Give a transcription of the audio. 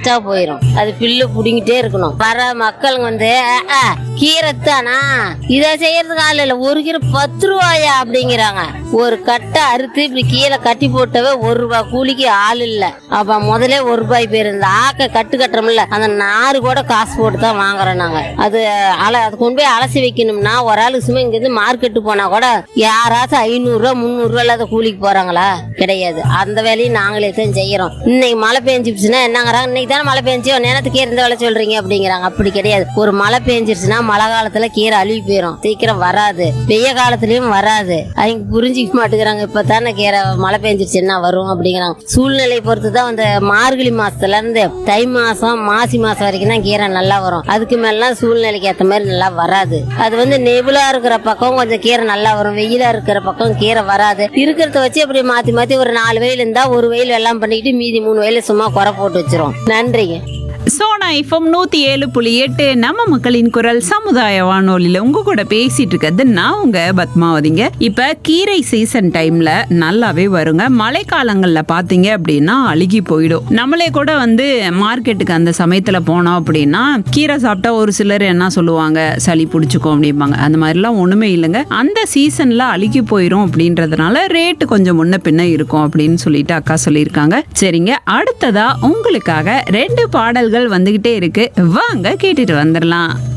வேஸ்டா போயிடும் அது பில்லு புடிங்கிட்டே இருக்கணும் வர மக்களுங்க வந்து "அஹ், அஹ், கீரை தானா இதை செய்யறதுக்கு ஆள் இல்ல ஒரு கீரை பத்து ரூபாயா அப்படிங்கிறாங்க ஒரு கட்டை அறுத்து இப்படி கீழே கட்டி போட்டவே ஒரு ரூபாய் கூலிக்கு ஆள் இல்ல அப்ப முதல்ல ஒரு ரூபாய் பேர் இந்த ஆக்க கட்டு கட்டுறோம்ல அந்த நாறு கூட காசு போட்டு தான் வாங்குறோம் நாங்க அது அல அது கொண்டு போய் அலசி வைக்கணும்னா ஒரு ஆளுக்கு சும்மா இங்க இருந்து மார்க்கெட்டு போனா கூட யாராச்சும் ஐநூறு ரூபா முந்நூறு ரூபா இல்லாத கூலிக்கு போறாங்களா கிடையாது அந்த வேலையை நாங்களே தான் செய்யறோம் இன்னைக்கு மழை பெஞ்சிருச்சுன்னா என்னங்கிறாங்க இன்னைக்கு தானே மழை பெஞ்சு நேரத்துக்கு இருந்த வேலை சொல்றீங்க அப்படிங்கிறாங்க அப்படி கிடையாது ஒரு மழை பெஞ்சிருச்சுன்னா மழை காலத்துல கீரை அழுகி போயிடும் சீக்கிரம் வராது வெய்ய காலத்துலயும் வராது அவங்க புரிஞ்சிக்க மாட்டேங்கிறாங்க இப்பதானே கீரை மழை பெஞ்சிருச்சுன்னா வரும் அப்படிங்கிறாங்க சூழ்நிலை பொறுத்து தான் அந்த மார்கழி மாசத்துல இருந்து தை மாசம் மாசி மாசம் வரைக்கும் தான் கீரை நல்லா வரும் அதுக்கு மேலாம் சூழ்நிலைக்கு ஏத்த மாதிரி நல்லா வராது அது வந்து நெபுலா இருக்கிற பக்கம் கொஞ்சம் கீரை நல்லா வரும் வெயிலா இருக்கிற பக்கம் கீரை வராது இருக்கிறத வச்சு அப்படி மாத்தி மாத்தி ஒரு நாலு வெயில் இருந்தா ஒரு வெயில் எல்லாம் பண்ணிக்கிட்டு மீதி மூணு வெயில சும்மா குறை போட்டு வச்சிரும் நன்றிங்க சோனா எஃப்எம் நூத்தி ஏழு புள்ளி எட்டு நம்ம மக்களின் குரல் சமுதாய வானொலியில உங்க கூட பேசிட்டு இருக்கிறது நான் உங்க பத்மாவதிங்க இப்ப கீரை சீசன் டைம்ல நல்லாவே வருங்க மழை காலங்கள்ல பாத்தீங்க அப்படின்னா அழுகி போயிடும் நம்மளே கூட வந்து மார்க்கெட்டுக்கு அந்த சமயத்துல போனோம் அப்படின்னா கீரை சாப்பிட்டா ஒரு சிலர் என்ன சொல்லுவாங்க சளி பிடிச்சிக்கும் அப்படிம்பாங்க அந்த மாதிரிலாம் ஒண்ணுமே இல்லைங்க அந்த சீசன்ல அழுகி போயிடும் அப்படின்றதுனால ரேட்டு கொஞ்சம் முன்ன பின்ன இருக்கும் அப்படின்னு சொல்லிட்டு அக்கா சொல்லியிருக்காங்க சரிங்க அடுத்ததா உங்களுக்காக ரெண்டு பாடல்கள் வந்துகிட்டே இருக்கு வாங்க கேட்டுட்டு வந்துடலாம்